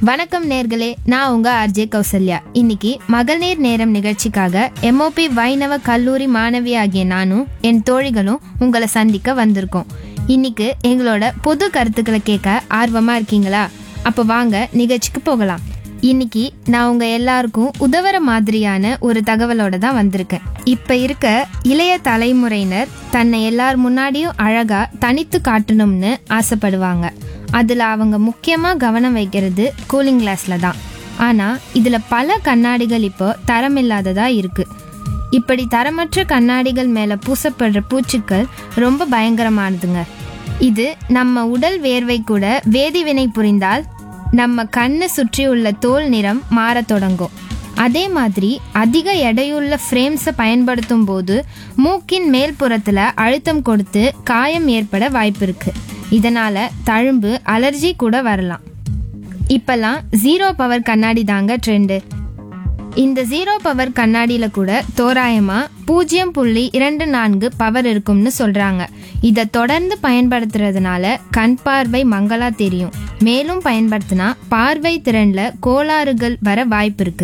வணக்கம் நேர்களே நான் உங்க ஆர்ஜே கௌசல்யா இன்னைக்கு மகளிர் நேரம் நிகழ்ச்சிக்காக எம்ஓபி வைணவ கல்லூரி மாணவி ஆகிய நானும் என் தோழிகளும் உங்களை சந்திக்க வந்திருக்கோம் இன்னைக்கு எங்களோட பொது கருத்துக்களை கேட்க ஆர்வமா இருக்கீங்களா அப்ப வாங்க நிகழ்ச்சிக்கு போகலாம் இன்னைக்கு நான் உங்க எல்லாருக்கும் உதவுற மாதிரியான ஒரு தகவலோட தான் வந்திருக்கேன் இப்ப இருக்க இளைய தலைமுறையினர் தன்னை எல்லார் முன்னாடியும் அழகா தனித்து காட்டணும்னு ஆசைப்படுவாங்க அதுல அவங்க முக்கியமா கவனம் வைக்கிறது கூலிங் கிளாஸ்ல தான் ஆனா இதுல பல கண்ணாடிகள் இப்போ தரமில்லாததா இருக்கு இப்படி தரமற்ற கண்ணாடிகள் மேல பூசப்படுற பூச்சிக்கள் ரொம்ப பயங்கரமானதுங்க இது நம்ம உடல் வேர்வை கூட வேதிவினை புரிந்தால் நம்ம கண்ணை சுற்றி உள்ள தோல் நிறம் மாறத் தொடங்கும் அதே மாதிரி அதிக எடையுள்ள ஃப்ரேம்ஸை பயன்படுத்தும் போது மூக்கின் மேல்புறத்தில் அழுத்தம் கொடுத்து காயம் ஏற்பட வாய்ப்பு இருக்கு இதனால தழும்பு அலர்ஜி கூட வரலாம் இப்பெல்லாம் ஜீரோ பவர் கண்ணாடி தாங்க ட்ரெண்டு இந்த ஜீரோ பவர் கண்ணாடியில கூட தோராயமா பூஜ்ஜியம் புள்ளி இரண்டு நான்கு பவர் இருக்கும்னு சொல்றாங்க இதை தொடர்ந்து பயன்படுத்துறதுனால கண் பார்வை மங்களா தெரியும் மேலும் பயன்படுத்தினா பார்வை திறன்ல கோளாறுகள் வர வாய்ப்பு இருக்கு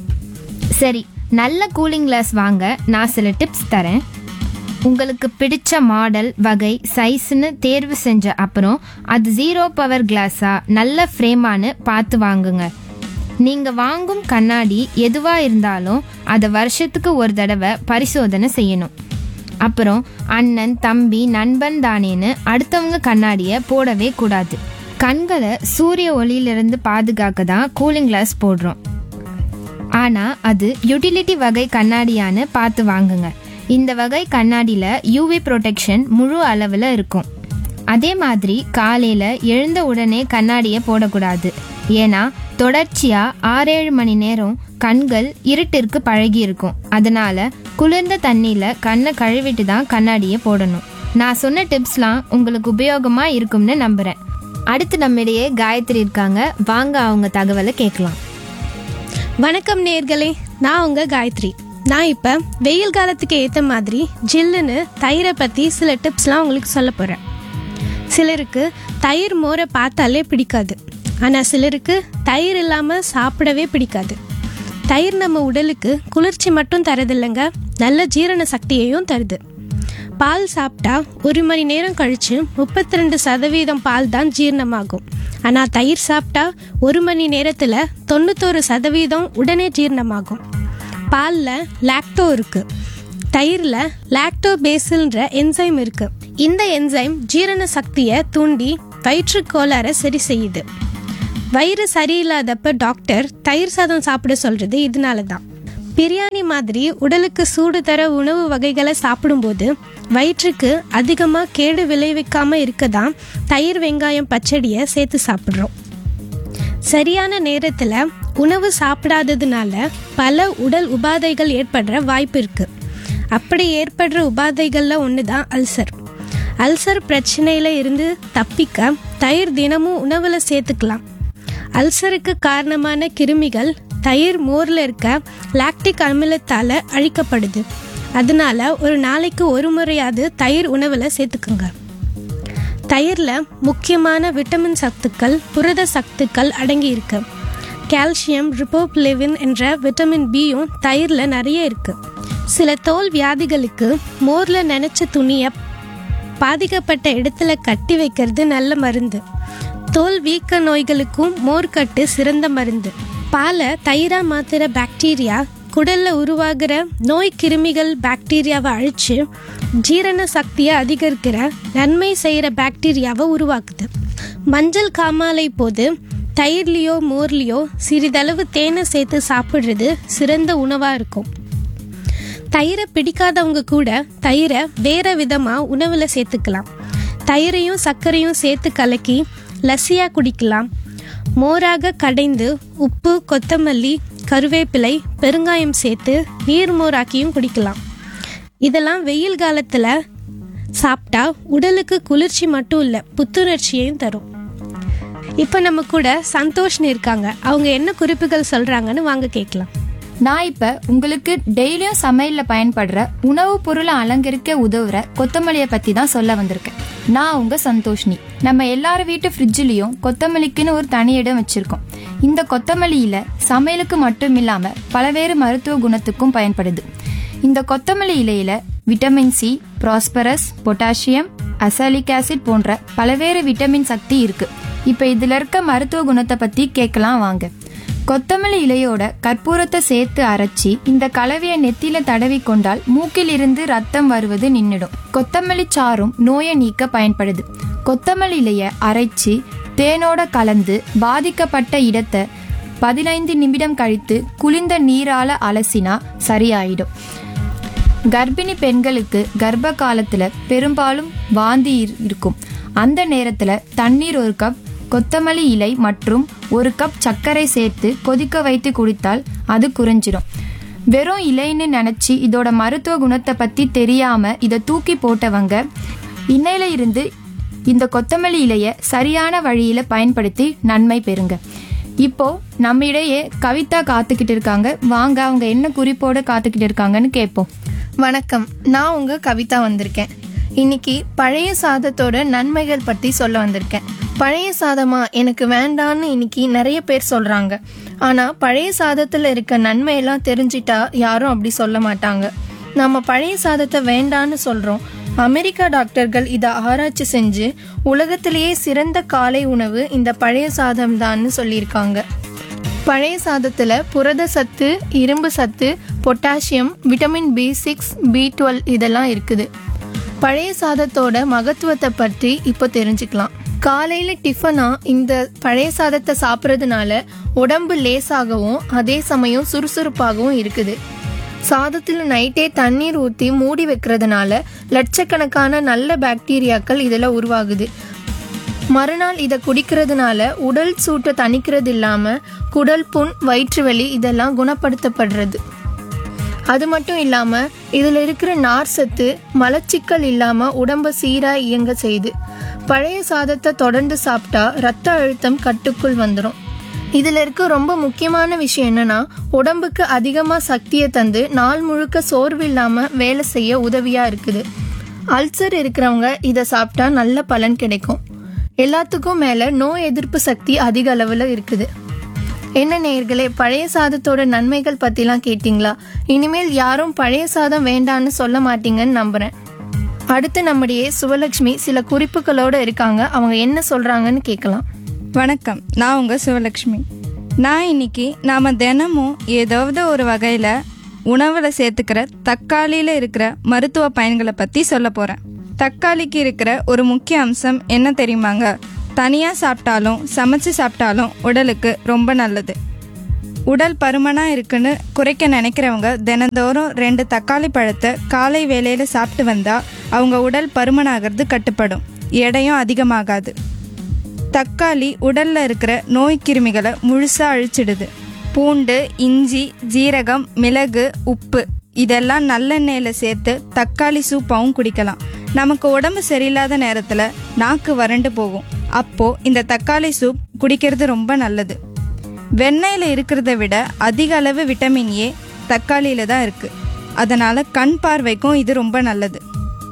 சரி நல்ல கூலிங் கிளாஸ் வாங்க நான் சில டிப்ஸ் தரேன் உங்களுக்கு பிடிச்ச மாடல் வகை சைஸ்னு தேர்வு செஞ்ச அப்புறம் அது ஜீரோ பவர் கிளாஸா நல்ல ஃப்ரேமான்னு பார்த்து வாங்குங்க நீங்க வாங்கும் கண்ணாடி எதுவா இருந்தாலும் அதை வருஷத்துக்கு ஒரு தடவை பரிசோதனை செய்யணும் அப்புறம் அண்ணன் தம்பி நண்பன் தானேன்னு அடுத்தவங்க கண்ணாடியை போடவே கூடாது கண்களை சூரிய ஒளியிலிருந்து பாதுகாக்க தான் கூலிங் கிளாஸ் போடுறோம் ஆனா அது யூட்டிலிட்டி வகை கண்ணாடியான்னு பார்த்து வாங்குங்க இந்த வகை கண்ணாடியில யூவி ப்ரொடெக்ஷன் முழு அளவில் இருக்கும் அதே மாதிரி காலையில எழுந்த உடனே கண்ணாடியை போடக்கூடாது ஏன்னா தொடர்ச்சியா ஆறேழு மணி நேரம் கண்கள் இருட்டிற்கு பழகி இருக்கும் அதனால குளிர்ந்த தண்ணியில கண்ணை கழுவிட்டு தான் கண்ணாடியை போடணும் நான் சொன்ன டிப்ஸ்லாம் உங்களுக்கு உபயோகமா இருக்கும்னு நம்புறேன் அடுத்து நம்மிடையே காயத்ரி இருக்காங்க வாங்க அவங்க தகவலை கேட்கலாம் வணக்கம் நேர்களே நான் உங்க காயத்ரி நான் இப்போ வெயில் காலத்துக்கு ஏற்ற மாதிரி ஜில்லுன்னு தயிரை பற்றி சில டிப்ஸ்லாம் உங்களுக்கு சொல்ல போகிறேன் சிலருக்கு தயிர் மோரை பார்த்தாலே பிடிக்காது ஆனால் சிலருக்கு தயிர் இல்லாமல் சாப்பிடவே பிடிக்காது தயிர் நம்ம உடலுக்கு குளிர்ச்சி மட்டும் தரதில்லைங்க நல்ல ஜீரண சக்தியையும் தருது பால் சாப்பிட்டா ஒரு மணி நேரம் கழிச்சு முப்பத்தி ரெண்டு சதவீதம் பால் தான் ஜீரணமாகும் ஆனால் தயிர் சாப்பிட்டா ஒரு மணி நேரத்தில் தொண்ணூத்தோரு சதவீதம் உடனே ஜீரணமாகும் பாலில் லாக்டோ இருக்கு தயிரில் லாக்டோ பேசில்ன்ற என்சைம் இருக்கு இந்த என்சைம் ஜீரண சக்தியை தூண்டி வயிற்றுக் கோளாறை சரி செய்யுது வயிறு சரியில்லாதப்ப டாக்டர் தயிர் சாதம் சாப்பிட சொல்றது இதனால தான் பிரியாணி மாதிரி உடலுக்கு சூடு தர உணவு வகைகளை சாப்பிடும்போது வயிற்றுக்கு அதிகமாக கேடு விளைவிக்காம இருக்க தான் தயிர் வெங்காயம் பச்சடியை சேர்த்து சாப்பிட்றோம் சரியான நேரத்தில் உணவு சாப்பிடாததுனால பல உடல் உபாதைகள் ஏற்படுற வாய்ப்பு இருக்கு அப்படி ஏற்படுற உபாதைகள்ல ஒன்று தான் அல்சர் அல்சர் பிரச்சனையில இருந்து தப்பிக்க தயிர் தினமும் உணவுல சேர்த்துக்கலாம் அல்சருக்கு காரணமான கிருமிகள் தயிர் மோர்ல இருக்க லாக்டிக் அமிலத்தால அழிக்கப்படுது அதனால ஒரு நாளைக்கு ஒரு முறையாவது தயிர் உணவுல சேர்த்துக்குங்க தயிர்ல முக்கியமான விட்டமின் சத்துக்கள் புரத சத்துக்கள் அடங்கி இருக்கு கால்சியம் ரிப்போப்ளெவின் என்ற விட்டமின் பியும் தயிர்ல நிறைய இருக்கு சில தோல் வியாதிகளுக்கு மோர்ல நனைச்ச துணியை பாதிக்கப்பட்ட இடத்துல கட்டி வைக்கிறது நல்ல மருந்து தோல் வீக்க நோய்களுக்கும் மோர்க்கட்டு சிறந்த மருந்து பாலை தயிரா மாத்துற பாக்டீரியா குடல்ல உருவாகிற நோய் கிருமிகள் பாக்டீரியாவை அழிச்சு ஜீரண சக்தியை அதிகரிக்கிற நன்மை செய்கிற பாக்டீரியாவை உருவாக்குது மஞ்சள் காமாலை போது தயிர்லேயோ மோர்லேயோ சிறிதளவு தேனை சேர்த்து சாப்பிட்றது சிறந்த உணவாக இருக்கும் தயிரை பிடிக்காதவங்க கூட தயிரை வேற விதமாக உணவில் சேர்த்துக்கலாம் தயிரையும் சர்க்கரையும் சேர்த்து கலக்கி லஸ்ஸியாக குடிக்கலாம் மோராக கடைந்து உப்பு கொத்தமல்லி கருவேப்பிலை பெருங்காயம் சேர்த்து நீர் மோராக்கியும் குடிக்கலாம் இதெல்லாம் வெயில் காலத்தில் சாப்பிட்டா உடலுக்கு குளிர்ச்சி மட்டும் இல்லை புத்துணர்ச்சியையும் தரும் இப்போ நம்ம கூட சந்தோஷ்னு இருக்காங்க அவங்க என்ன குறிப்புகள் சொல்கிறாங்கன்னு வாங்க கேட்கலாம் நான் இப்ப உங்களுக்கு டெய்லியும் சமையல்ல பயன்படுற உணவு பொருளை அலங்கரிக்க உதவுற கொத்தமல்லியை பத்தி தான் சொல்ல வந்திருக்கேன் நான் உங்க சந்தோஷ்னி நம்ம எல்லார் வீட்டு ஃப்ரிட்ஜ்லயும் கொத்தமல்லிக்குன்னு ஒரு தனி இடம் வச்சிருக்கோம் இந்த கொத்தமல்லி இலை சமையலுக்கு மட்டும் இல்லாம பலவேறு மருத்துவ குணத்துக்கும் பயன்படுது இந்த கொத்தமல்லி இலையில vitamin C phosphorus potassium oxalic acid போன்ற பலவேறு விட்டமின் சக்தி இருக்கு இப்ப இதுல இருக்க மருத்துவ குணத்தை பத்தி கேட்கலாம் வாங்க கொத்தமல்லி இலையோட கற்பூரத்தை சேர்த்து அரைச்சி இந்த கலவையை நெத்தியில தடவி கொண்டால் மூக்கில் இருந்து ரத்தம் வருவது நின்னுடும் கொத்தமல்லி சாறும் நோயை நீக்க பயன்படுது கொத்தமல்லி இலைய அரைச்சி தேனோட கலந்து பாதிக்கப்பட்ட இடத்தை பதினைந்து நிமிடம் கழித்து குளிர்ந்த நீரால அலசினா சரியாயிடும் கர்ப்பிணி பெண்களுக்கு கர்ப்ப காலத்துல பெரும்பாலும் வாந்தி இரு- இருக்கும் அந்த நேரத்துல தண்ணீர் ஒரு கப் கொத்தமல்லி இலை மற்றும் ஒரு கப் சர்க்கரை சேர்த்து கொதிக்க வைத்து குடித்தால் அது குறைஞ்சிடும் வெறும் இலைன்னு நினைச்சு இதோட மருத்துவ குணத்தை பத்தி தெரியாம இதை தூக்கி போட்டவங்க இன்னையில இருந்து இந்த கொத்தமல்லி இலைய சரியான வழியில பயன்படுத்தி நன்மை பெறுங்க இப்போ நம்ம இடையே கவிதா காத்துக்கிட்டு இருக்காங்க வாங்க அவங்க என்ன குறிப்போட காத்துக்கிட்டு இருக்காங்கன்னு கேட்போம் வணக்கம் நான் உங்க கவிதா வந்திருக்கேன் இன்னைக்கு பழைய சாதத்தோட நன்மைகள் பற்றி சொல்ல வந்திருக்கேன் பழைய சாதமா எனக்கு வேண்டான்னு இன்னைக்கு நிறைய பேர் சொல்றாங்க ஆனா பழைய சாதத்துல இருக்க நன்மையெல்லாம் தெரிஞ்சிட்டா யாரும் அப்படி சொல்ல மாட்டாங்க நம்ம பழைய சாதத்தை வேண்டான்னு சொல்றோம் அமெரிக்கா டாக்டர்கள் இதை ஆராய்ச்சி செஞ்சு உலகத்திலேயே சிறந்த காலை உணவு இந்த பழைய சாதம் தான்னு சொல்லியிருக்காங்க பழைய சாதத்தில் புரத சத்து இரும்பு சத்து potassium vitamin B six B twelve இதெல்லாம் இருக்குது பழைய சாதத்தோட மகத்துவத்தை பற்றி இப்போ தெரிஞ்சுக்கலாம் காலையில் டிஃபனா இந்த பழைய சாதத்தை சாப்பிட்றதுனால உடம்பு லேசாகவும் அதே சமயம் சுறுசுறுப்பாகவும் இருக்குது சாதத்தில் நைட்டே தண்ணீர் ஊற்றி மூடி வைக்கிறதுனால லட்சக்கணக்கான நல்ல பாக்டீரியாக்கள் இதில் உருவாகுது மறுநாள் இதை குடிக்கிறதுனால உடல் சூட்டை தணிக்கிறது இல்லாமல் குடல் புண் வயிற்று வலி இதெல்லாம் குணப்படுத்தப்படுறது அது மட்டும் இல்லாமல் இதில் இருக்கிற நார் சத்து மலச்சிக்கல் இல்லாமல் உடம்பை சீராக இயங்க செய்யுது பழைய சாதத்தை தொடர்ந்து சாப்பிட்டா ரத்த அழுத்தம் கட்டுக்குள் வந்துடும் இதில் இருக்க ரொம்ப முக்கியமான விஷயம் என்னன்னா உடம்புக்கு அதிகமாக சக்தியை தந்து நாள் முழுக்க சோர்வு இல்லாமல் வேலை செய்ய உதவியாக இருக்குது அல்சர் இருக்கிறவங்க இதை சாப்பிட்டா நல்ல பலன் கிடைக்கும் எல்லாத்துக்கும் மேலே நோய் எதிர்ப்பு சக்தி அதிக அளவில் இருக்குது என்ன நேயர்களே பழைய சாதத்தோட நன்மைகள் பற்றிலாம் கேட்டிங்களா இனிமேல் யாரும் பழைய சாதம் வேண்டான்னு சொல்ல மாட்டீங்கன்னு நம்புகிறேன் அடுத்து நம்முடைய சுவலட்சுமி சில குறிப்புகளோடு இருக்காங்க அவங்க என்ன சொல்கிறாங்கன்னு கேட்கலாம் வணக்கம் நான் உங்கள் சிவலக்ஷ்மி நான் இன்னைக்கு நாம் தினமும் ஏதாவது ஒரு வகையில் உணவில் சேர்த்துக்கிற தக்காளியில் இருக்கிற மருத்துவ பயன்களை பற்றி சொல்ல போகிறேன் தக்காளிக்கு இருக்கிற ஒரு முக்கிய அம்சம் என்ன தெரியுமாங்க தனியாக சாப்பிட்டாலும் சமைச்சு சாப்பிட்டாலும் உடலுக்கு ரொம்ப நல்லது உடல் பருமனாக இருக்குன்னு குறைக்க நினைக்கிறவங்க தினந்தோறும் ரெண்டு தக்காளி பழத்தை காலை வேளையில் சாப்பிட்டு வந்தால் அவங்க உடல் பருமனாகிறது கட்டுப்படும் எடையும் அதிகமாகாது தக்காளி உடல்ல இருக்கிற நோய் கிருமிகளை முழுசா அழிச்சிடுது பூண்டு இஞ்சி ஜீரகம் மிளகு உப்பு இதெல்லாம் நல்லெண்ணெயில் சேர்த்து தக்காளி சூப்பாவும் குடிக்கலாம் நமக்கு உடம்பு சரியில்லாத நேரத்தில் நாக்கு வறண்டு போகும் அப்போ இந்த தக்காளி சூப் குடிக்கிறது ரொம்ப நல்லது வெண்ணெயில் இருக்கிறத விட அதிக அளவு விட்டமின் ஏ தக்காளியில தான் இருக்கு அதனால கண் பார்வைக்கும் இது ரொம்ப நல்லது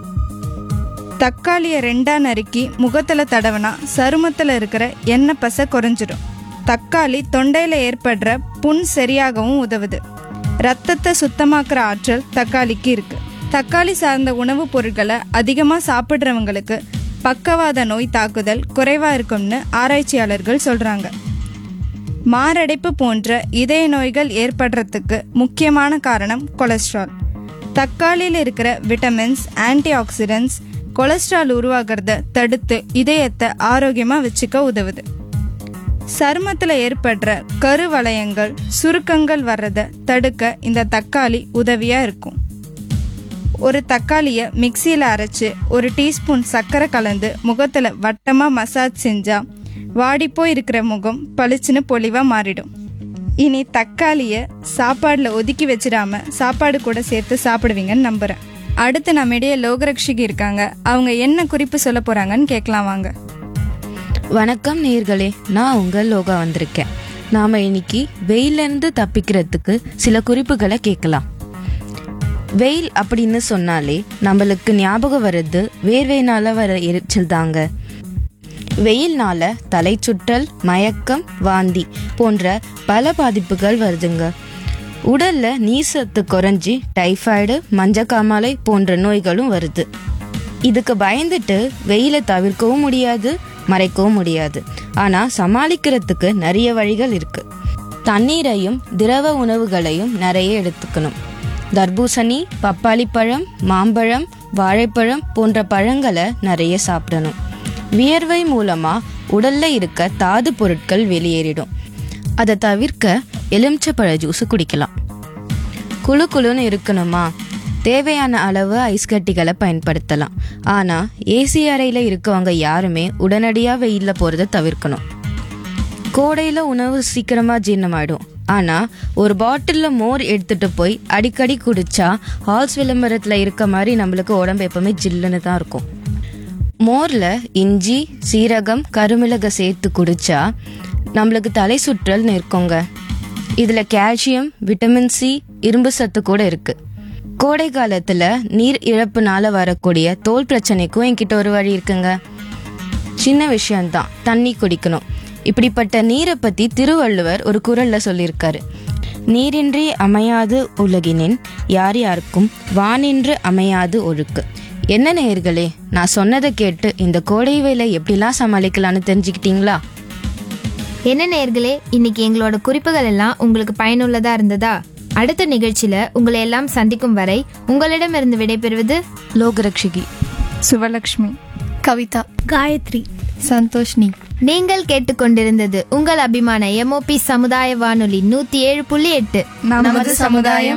தக்காளியை ரெண்டா நறுக்கி முகத்துல தடவினா சருமத்துல இருக்கிற எண்ணெய் பசை குறைஞ்சிடும் தக்காளி தொண்டையில ஏற்படுற புண் சரியாகவும் உதவுது ரத்தத்தை சுத்தமாக்குற ஆற்றல் தக்காளிக்கு இருக்கு தக்காளி சார்ந்த உணவுப் பொருட்களை அதிகமாக சாப்பிட்றவங்களுக்கு பக்கவாத நோய் தாக்குதல் குறைவா இருக்கும்னு ஆராய்ச்சியாளர்கள் சொல்றாங்க மாரடைப்பு போன்ற இதய நோய்கள் ஏற்படுறதுக்கு முக்கியமான காரணம் கொலஸ்ட்ரால் தக்காளியில் இருக்கிற விட்டமின்ஸ் ஆன்டி ஆக்சிடென்ட்ஸ் கொலஸ்ட்ரால் உருவாகிறத தடுத்து இதயத்தை ஆரோக்கியமாக வச்சுக்க உதவுது சருமத்தில் ஏற்படுற கருவளையங்கள் சுருக்கங்கள் வர்றதை தடுக்க இந்த தக்காளி உதவியாக இருக்கும் ஒரு தக்காளியை மிக்சியில் அரைச்சு ஒரு டீஸ்பூன் சர்க்கரை கலந்து முகத்தில் வட்டமாக மசாஜ் செஞ்சா வாடிப்போய் இருக்கிற முகம் பளிச்சுன்னு பொலிவாக மாறிடும் இனி தக்காளியை சாப்பாடில் ஒதுக்கி வச்சிடாம சாப்பாடு கூட சேர்த்து சாப்பிடுவீங்கன்னு நம்புகிறேன் அடுத்து நம்மிடையே லோகரக்ஷிகி இருக்காங்க அவங்க என்ன குறிப்பு சொல்ல போகிறாங்கன்னு கேட்கலாம் வாங்க வணக்கம் நேர்களே நான் உங்கள் லோகா வந்திருக்கேன் நாம இன்னைக்கு வெயிலிருந்து தப்பிக்கிறதுக்கு சில குறிப்புகளை கேட்கலாம் வெயில் அப்படின்னு சொன்னாலே நம்மளுக்கு ஞாபகம் வர்றது வேர்வையினால வர எரிச்சல் தாங்க வெயில்னால தலை சுற்றல் மயக்கம் வாந்தி போன்ற பல பாதிப்புகள் வருதுங்க உடல்ல நீர்சத்து குறைஞ்சி டைஃபாய்டு மஞ்சக்காமாலை போன்ற நோய்களும் வருது இதுக்கு பயந்துட்டு வெயிலை தவிர்க்கவும் முடியாது மறைக்கவும் முடியாது ஆனா சமாளிக்கிறதுக்கு நிறைய வழிகள் இருக்கு தண்ணீரையும் திரவ உணவுகளையும் நிறைய எடுத்துக்கணும் தர்பூசணி பப்பாளி பழம் மாம்பழம் வாழைப்பழம் போன்ற பழங்களை நிறைய சாப்பிடணும் வியர்வை மூலமா உடல்ல இருக்க தாது பொருட்கள் வெளியேறிடும் அதை தவிர்க்க எலுமிச்சப்பழ ஜூஸ் குடிக்கலாம் குளு குளுன்னு இருக்கணுமா தேவையான அளவு ஐஸ் கட்டிகளை பயன்படுத்தலாம் ஆனா ஏசி அறையில இருக்கவங்க யாருமே உடனடியா வெயில்ல போறதை தவிர்க்கணும் கோடையில உணவு சீக்கிரமா ஜீரணமாயிடும் ஆனா ஒரு பாட்டில்ல மோர் எடுத்துட்டு போய் அடிக்கடி குடிச்சா ஹால்ஸ் விளம்பரத்துல இருக்க மாதிரி நம்மளுக்கு உடம்பு எப்பவுமே ஜில்லுன்னு தான் இருக்கும் மோர்ல இஞ்சி சீரகம் கருமிளகை சேர்த்து குடிச்சா நம்மளுக்கு தலை சுற்றல் நிற்குங்க இதுல கால்சியம் விட்டமின் சி இரும்பு சத்து கூட இருக்கு கோடை காலத்துல நீர் இழப்புனால வரக்கூடிய தோல் பிரச்சனைக்கும் என்கிட்ட ஒரு வழி இருக்குங்க சின்ன விஷயம்தான் தண்ணி குடிக்கணும் இப்படிப்பட்ட நீரை பத்தி திருவள்ளுவர் ஒரு குறள்ல சொல்லியிருக்காரு நீரின்றி அமையாது உலகினின் யார் யாருக்கும் வானின்று அமையாது ஒழுக்கு என்ன நேயர்களே நான் சொன்னதை கேட்டு இந்த கோடை வேலை எப்படிலாம் சமாளிக்கலாம்னு தெரிஞ்சுக்கிட்டீங்களா என்ன நேர்களே இன்னைக்கு எங்களோட குறிப்புகள் எல்லாம் உங்களுக்கு பயனுள்ளதா இருந்ததா அடுத்த நிகழ்ச்சியில உங்களை எல்லாம் சந்திக்கும் வரை உங்களிடமிருந்து விடைபெறுவது லோகரக்ஷிகி சுவலக்ஷ்மி கவிதா காயத்ரி சந்தோஷ்னி நீங்கள் கேட்டுக்கொண்டிருந்தது உங்கள் அபிமான எம்ஓபி சமுதாய வானொலி நூத்தி ஏழு புள்ளி எட்டு நமது சமுதாயம்